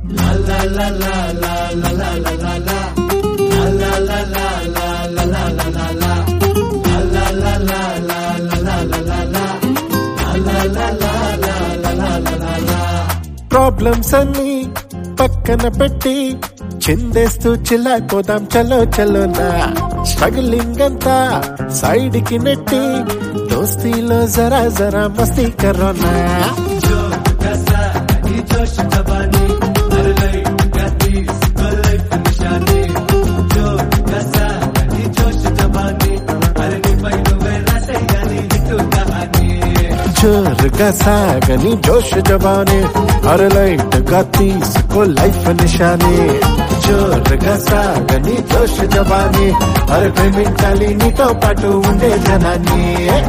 problems అన్ని పక్కన పెట్టి చిందేస్తూ చిల్లాకోదాం చలో చలో నా స్ట్రగలింగ్ అంతా సైడ్ కి నెట్టి దోస్తీలో జరా జరా మస్తీ కరోనా జోరుగా సాగని జోష్ జవానే అరే లైట్ గా తీసుకో లైఫ్ నిషానే జోరుగా సాగని జోష్ జవానే అరే ప్రేమించాలి నీతో పాటు ఉండే జనాన్ని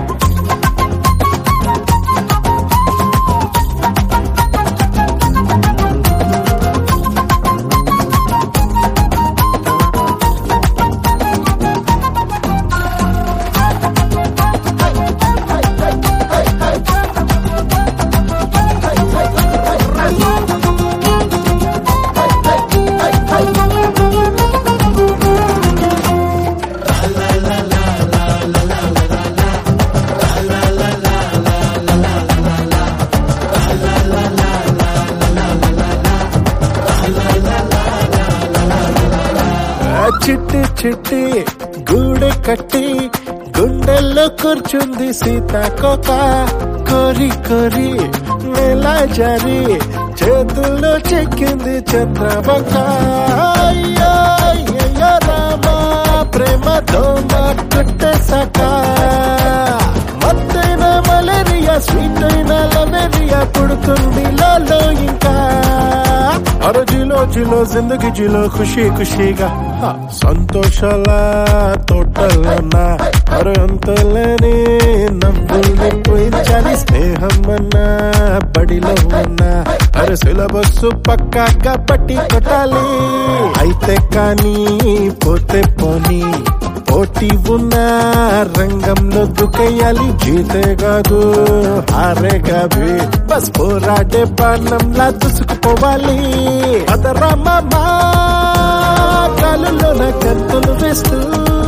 ఆ చిట్టి చిట్టి గూడె కట్టి గుండెల్లో కూర్చుంది సీతాకోక కోరి కోరి నెల జారి చేతుల్లో చెక్కింది చంద్రబక అయ్యో అయ్యో రామా ప్రేమ దోమ కుట్టేసాక మత్తైన మలేరియా స్వీట్ అయిన లవేరియా పుడుతుంది లాలో ఇంకా అరే జిలో జిలో జిందగీ జిలో ఖుషి ఖుషిగా హ, సంతోషాల తోటలన్నా అరే అంతలేని నవ్వుల్ని పోయించాలి స్నేహం అన్నా బడిలో ఉన్నా అరే సిలబస్ పక్కాగా పట్టి కొట్టాలి అయితే కానీ పోతే పోనీ పోటీ ఉన్న రంగంలో దుకేయాలి జీతే కాదు హారేగా భీ బస్ పోరాడే బాణంలా దుసుకుపోవాలి అదరా మామా కాలులో నా కంతులు వేస్తూ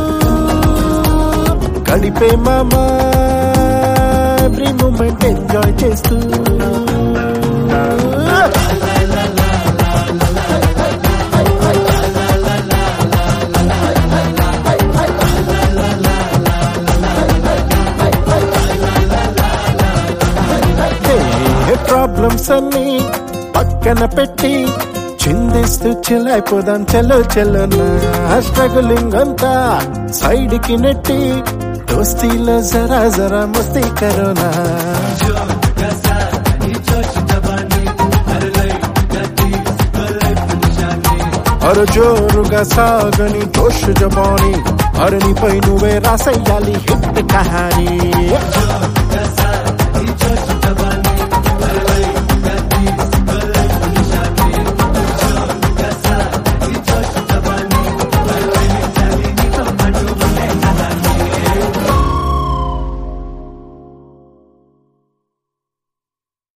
గడిపే మామా ఎవ్రీ మూమెంట్ ఎంజాయ్ చేస్తూ ప్రాబ్లమ్స్ అన్ని పక్కన పెట్టి చిందిస్తూ చిలైపోదాం చలో చలో నా స్ట్రగులింగ్ అంతా సైడ్ కి నెట్టి దోస్తీలో జరా జరా మస్తీ కరోనా అరు జోరుగా సాగని జోష్ జబాని అరనిపై నువ్వే రాసయ్యాలి హిట్ కహానీ జోరుగా సాగని జోష్ జవానీ